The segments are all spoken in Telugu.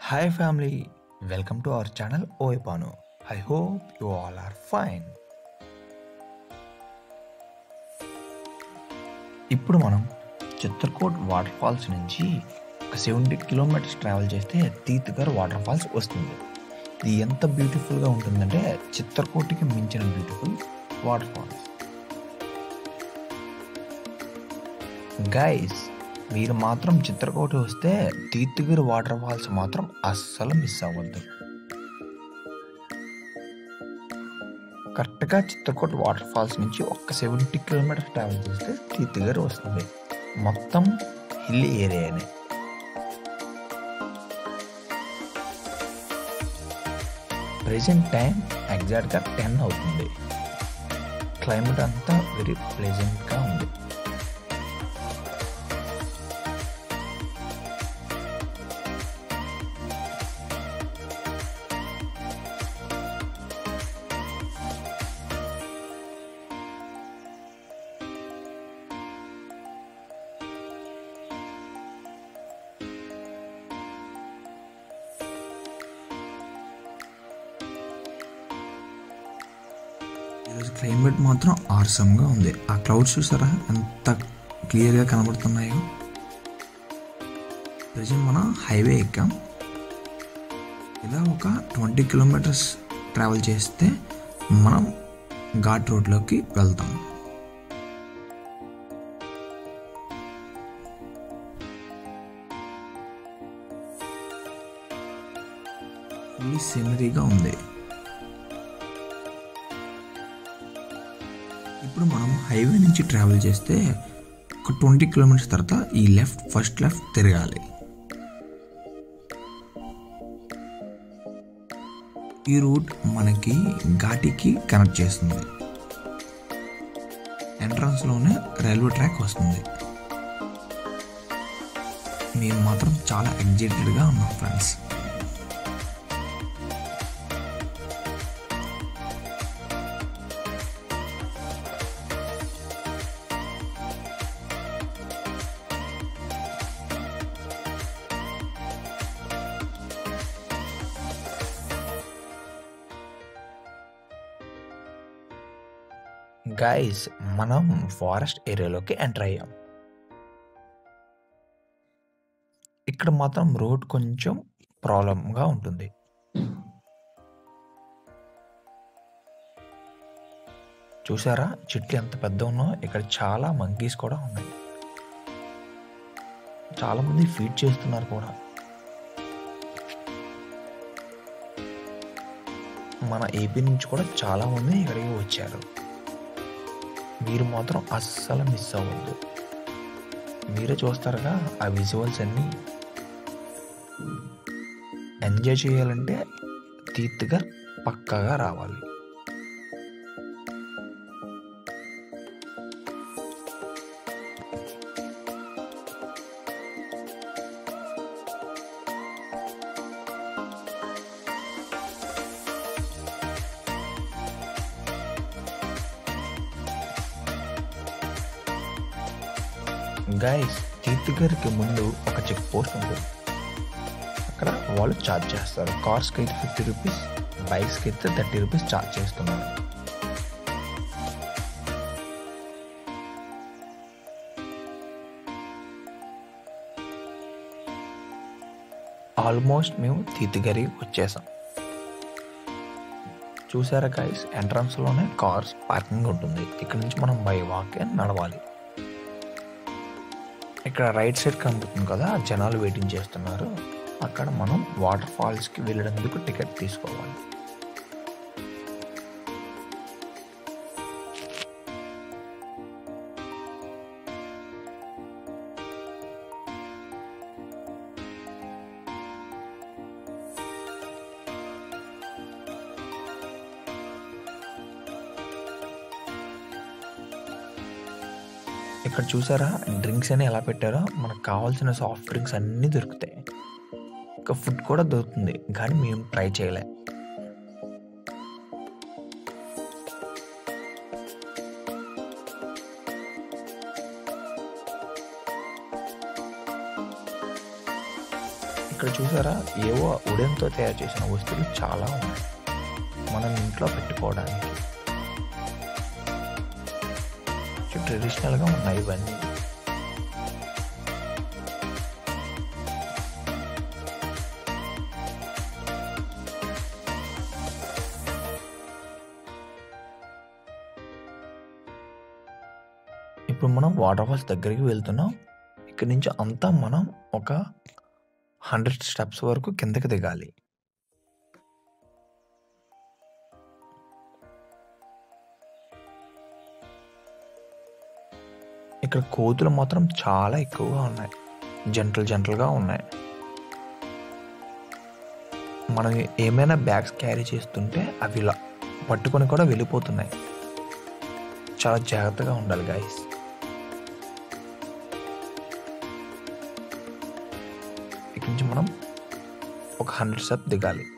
Hi family, welcome to our channel Oepano. I hope you all are fine. ఇప్పుడు మనం చిత్రకూట్ వాటర్ ఫాల్స్ నుంచి ఒక సెవెంటీ కిలోమీటర్స్ ట్రావెల్ చేస్తే తీత్గర్ వాటర్ ఫాల్స్ వస్తుంది ఇది ఎంత బ్యూటిఫుల్గా ఉంటుందంటే చిత్రకూటికి మించిన బ్యూటిఫుల్ వాటర్ ఫాల్స్ గైస్ మీరు మాత్రం చిత్రకూట వస్తే తీర్థగిరి వాటర్ ఫాల్స్ మాత్రం అస్సలు మిస్ అవ్వద్దు కరెక్ట్గా చిత్రకూట వాటర్ ఫాల్స్ నుంచి ఒక సెవెంటీ కిలోమీటర్స్ ట్రావెల్ చేస్తే తీర్థగిరి వస్తుంది మొత్తం హిల్ ఏరియానే ప్రెసెంట్ టైం ఎగ్జాక్ట్గా టెన్ అవుతుంది క్లైమేట్ అంతా వెరీ ప్లెజెంట్గా ఉంది ఈరోజు క్లైమేట్ మాత్రం ఆర్సమ్గా ఉంది ఆ క్లౌడ్స్ చూసారా ఎంత క్లియర్గా కనబడుతున్నాయో ప్రజెంట్ మనం హైవే ఎక్కాం ఇలా ఒక ట్వంటీ కిలోమీటర్స్ ట్రావెల్ చేస్తే మనం ఘాట్ రోడ్లోకి వెళ్తాం ఫుల్లీ సీనరీగా ఉంది ఇప్పుడు మనం హైవే నుంచి ట్రావెల్ చేస్తే ఒక ట్వంటీ కిలోమీటర్స్ తర్వాత ఈ లెఫ్ట్ ఫస్ట్ లెఫ్ట్ తిరగాలి ఈ రూట్ మనకి ఘాటికి కనెక్ట్ చేస్తుంది ఎంట్రన్స్లోనే రైల్వే ట్రాక్ వస్తుంది మేము మాత్రం చాలా ఎగ్జైటెడ్గా ఉన్నాం ఫ్రెండ్స్ గైస్ మనం ఫారెస్ట్ ఏరియాలోకి ఎంటర్ అయ్యాం ఇక్కడ మాత్రం రోడ్ కొంచెం ప్రాబ్లంగా ఉంటుంది చూసారా చెట్లు ఎంత పెద్ద ఉన్నో ఇక్కడ చాలా మంకీస్ కూడా ఉన్నాయి చాలా మంది ఫీడ్ చేస్తున్నారు కూడా మన ఏపీ నుంచి కూడా చాలా మంది ఇక్కడికి వచ్చారు మీరు మాత్రం అస్సలు మిస్ అవ్వద్దు మీరే చూస్తారుగా ఆ విజువల్స్ అన్నీ ఎంజాయ్ చేయాలంటే తీర్థగా పక్కాగా రావాలి గైస్ తీర్థగర్కి ముందు ఒక చెక్ పోస్ట్ ఉంటుంది అక్కడ వాళ్ళు ఛార్జ్ చేస్తారు కార్స్కి అయితే ఫిఫ్టీ రూపీస్ బైక్స్కి అయితే థర్టీ రూపీస్ ఛార్జ్ చేస్తున్నారు ఆల్మోస్ట్ మేము తీర్థగరి వచ్చేసాం చూసారా గైస్ ఎంట్రన్స్లోనే కార్స్ పార్కింగ్ ఉంటుంది ఇక్కడ నుంచి మనం బై వాక్ నడవాలి ఇక్కడ రైట్ సైడ్ కనబడుతుంది కదా జనాలు వెయిటింగ్ చేస్తున్నారు అక్కడ మనం వాటర్ ఫాల్స్కి వెళ్ళడానికి టికెట్ తీసుకోవాలి ఇక్కడ చూసారా డ్రింక్స్ అని ఎలా పెట్టారో మనకు కావాల్సిన సాఫ్ట్ డ్రింక్స్ అన్నీ దొరుకుతాయి ఇంకా ఫుడ్ కూడా దొరుకుతుంది కానీ మేము ట్రై చేయలే ఇక్కడ చూసారా ఏవో ఉడెన్తో తయారు చేసిన వస్తువులు చాలా ఉన్నాయి మనం ఇంట్లో పెట్టుకోవడానికి ట్రెడిషనల్గా ఉన్నాయి ఇవన్నీ ఇప్పుడు మనం వాటర్ ఫాల్స్ దగ్గరికి వెళ్తున్నాం ఇక్కడ నుంచి అంతా మనం ఒక హండ్రెడ్ స్టెప్స్ వరకు కిందకి దిగాలి ఇక్కడ కోతులు మాత్రం చాలా ఎక్కువగా ఉన్నాయి జంటలు జంటలుగా ఉన్నాయి మనం ఏమైనా బ్యాగ్స్ క్యారీ చేస్తుంటే అవి ఇలా పట్టుకొని కూడా వెళ్ళిపోతున్నాయి చాలా జాగ్రత్తగా ఉండాలి గాయస్ ఇక్కడి నుంచి మనం ఒక హండ్రెడ్ స్టెప్ దిగాలి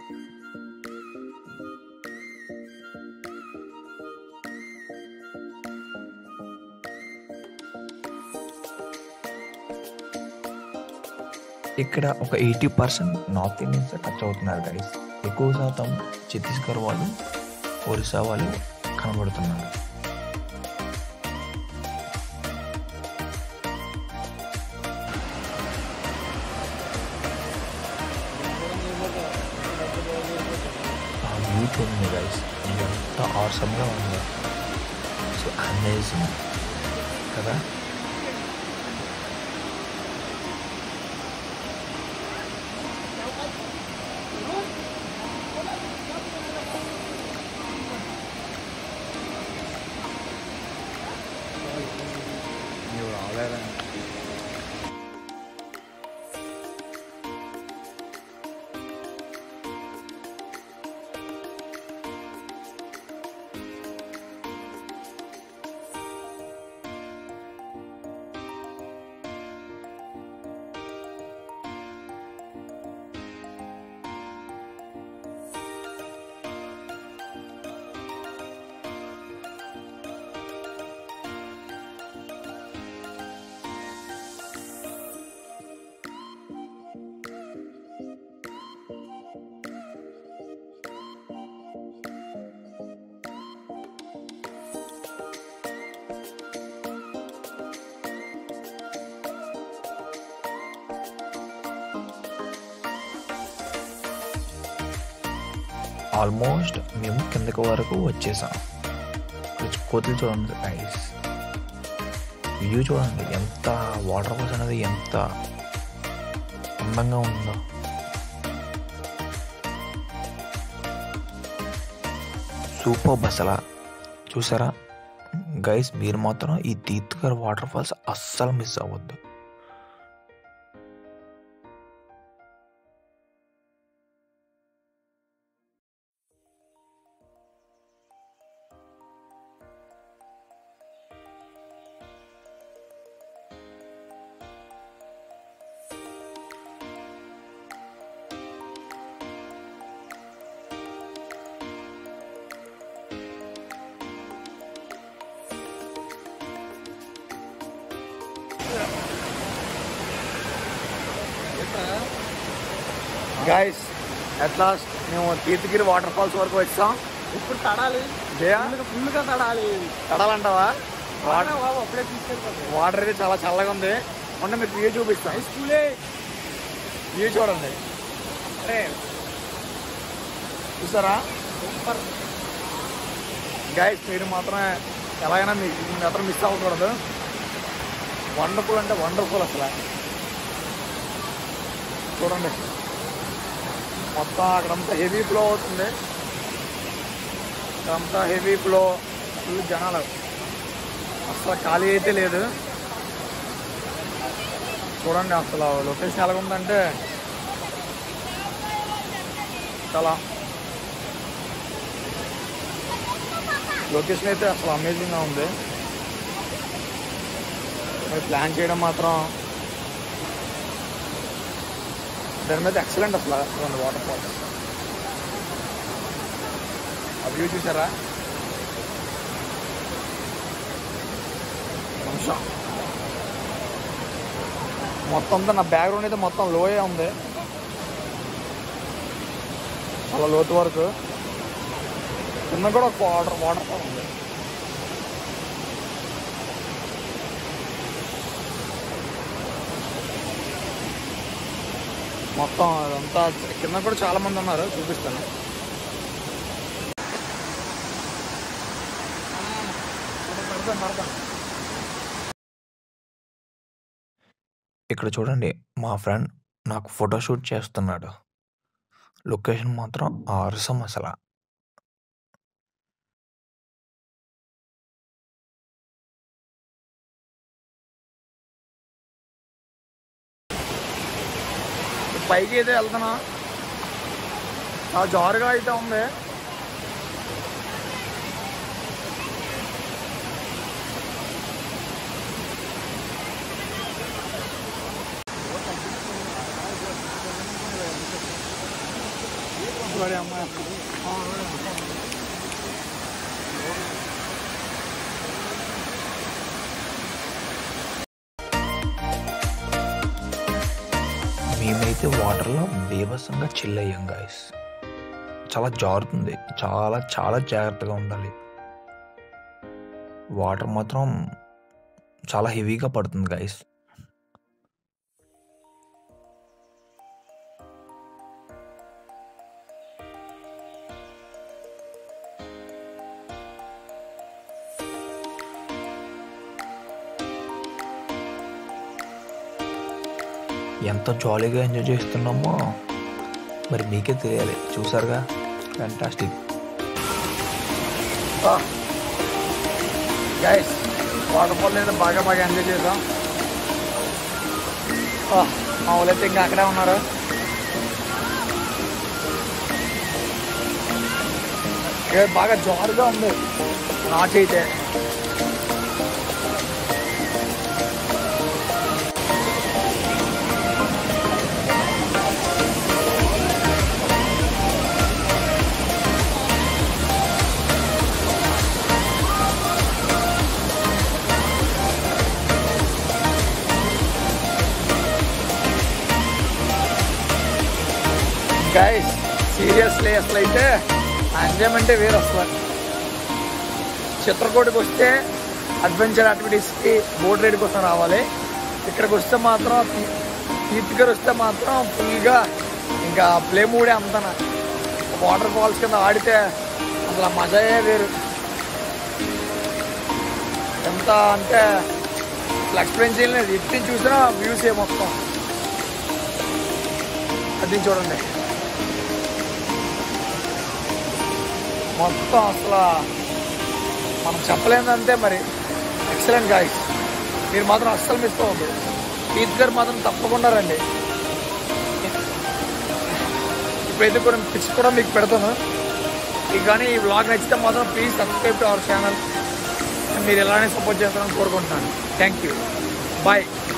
ఇక్కడ ఒక eighty percent north Indians touch అవుతున్నారు గైస్ ఎక్కువ శాతం ఛత్తీస్గఢ్ వాళ్ళు ఒరిస్సా వాళ్ళు కనబడుతున్నారు ఆ వ్యూ చూడండి గైస్ ఎంత ఆసమ్గా ఉంది సో అమేజింగ్ కదా నువ్వు రాలేదా ఆల్మోస్ట్ మేము కిందకి వరకు వచ్చేసాం ఇక్కడ కోతులు చూడండి ఐస్ వ్యూ చూడండి ఎంత వాటర్ ఫాల్స్ అనేది ఎంత అందంగా ఉందో సూపర్ బసలా చూసారా గైస్ మీరు మాత్రం ఈ తీర్థకర్ వాటర్ ఫాల్స్ అస్సలు మిస్ అవ్వద్దు గైస్ అట్ లాస్ట్ మేము తీర్థగిరి వాటర్ ఫాల్స్ వరకు వచ్చాం ఇప్పుడు తడాలి జయా ఫుల్గా ఫుల్గా తడాలి తడాలంటావా వాటర్ బాబు అప్పుడే తీసుకెళ్ళిపోతాయి వాటర్ అయితే చాలా చల్లగా ఉంది మొన్న మీకు వ్యూ చూపిస్తాం హై స్కూలే వ్యూ చూడండి అరే చూసారా సూపర్ గైస్ మీరు మాత్రమే ఎలాగైనా మీ మీ మాత్రం మిస్ అవ్వకూడదు వండర్ఫుల్ అంటే వండర్ఫుల్ అసలు చూడండి మొత్తం అక్కడంతా హెవీ ఫ్లో అవుతుంది అక్కడంతా హెవీ ఫ్లో ఫుల్ జనాలు అసలు ఖాళీ అయితే లేదు చూడండి అసలు లొకేషన్ ఎలా ఉందంటే చాలా లొకేషన్ అయితే అసలు అమేజింగ్గా ఉంది మరి ప్లాన్ చేయడం మాత్రం దాని మీద ఎక్సలెంట్ అసలు రెండు వాటర్ ఫాల్స్ ఆ వ్యూ చూసారా నిమిషం మొత్తం అంతా నా బ్యాక్గ్రౌండ్ అయితే మొత్తం లోయే ఉంది చాలా లోతు వరకు కింద కూడా ఒక వాటర్ వాటర్ ఫాల్ ఉంది మొత్తం అదంతా కింద కూడా చాలా మంది ఉన్నారు చూపిస్తాను పెడతాను, పెడతాను. ఇక్కడ చూడండి మా ఫ్రెండ్ నాకు ఫోటోషూట్ చేస్తున్నాడు లొకేషన్ మాత్రం ఆరుసం అసలు పైకి అయితే వెళ్తున్నా చాలా జారుగా అయితే ఉంది మేమైతే వాటర్లో బీభత్సంగా చిల్ అయ్యాం గాయస్ చాలా జారుతుంది చాలా చాలా జాగ్రత్తగా ఉండాలి వాటర్ మాత్రం చాలా హెవీగా పడుతుంది గాయస్ ఎంత జాలీగా ఎంజాయ్ చేస్తున్నామో మరి మీకే తెలియాలి చూసారుగా ఫ్యాంటాస్టిక్ గైస్ వాటర్ ఫాల్ అయితే బాగా బాగా ఎంజాయ్ చేసాం ఆ, మా వాళ్ళైతే ఇంకా అక్కడే ఉన్నారు ఏ, బాగా జారుగా ఉంది నాకైతే గైస్ సీరియస్లీ అసలు అయితే ఎంజాయ్మెంటే వేరు అసలు చిత్రకూటకి వస్తే అడ్వెంచర్ యాక్టివిటీస్కి బోట్ రైడ్ కోసం రావాలి ఇక్కడికి వస్తే మాత్రం తీ- తీర్థ్ గారు వస్తే మాత్రం ఫుల్గా ఇంకా ప్లే మూడే అంతన వాటర్ ఫాల్స్ కింద ఆడితే అసలు ఆ మజాయే వేరు ఎంత అంటే అసలు ఎక్స్ప్లెయిన్ చేయలేదు ఎత్తి చూసినా వ్యూస్ ఏ మొత్తం అది చూడండి మొత్తం అసలు మనం చెప్పలేదంతే మరి ఎక్సలెంట్ గాయస్ మీరు మాత్రం అస్సలు మిస్ అవ్వద్దు పీత్ గారు మాత్రం తప్పకుండా రండి ఇప్పుడైతే కూడా పిక్స్ కూడా మీకు పెడతాను ఇక కానీ ఈ వ్లాగ్ నచ్చితే మాత్రం please subscribe to our channel మీరు ఎలానే సపోర్ట్ చేస్తారని కోరుకుంటున్నాను థ్యాంక్ యూ బాయ్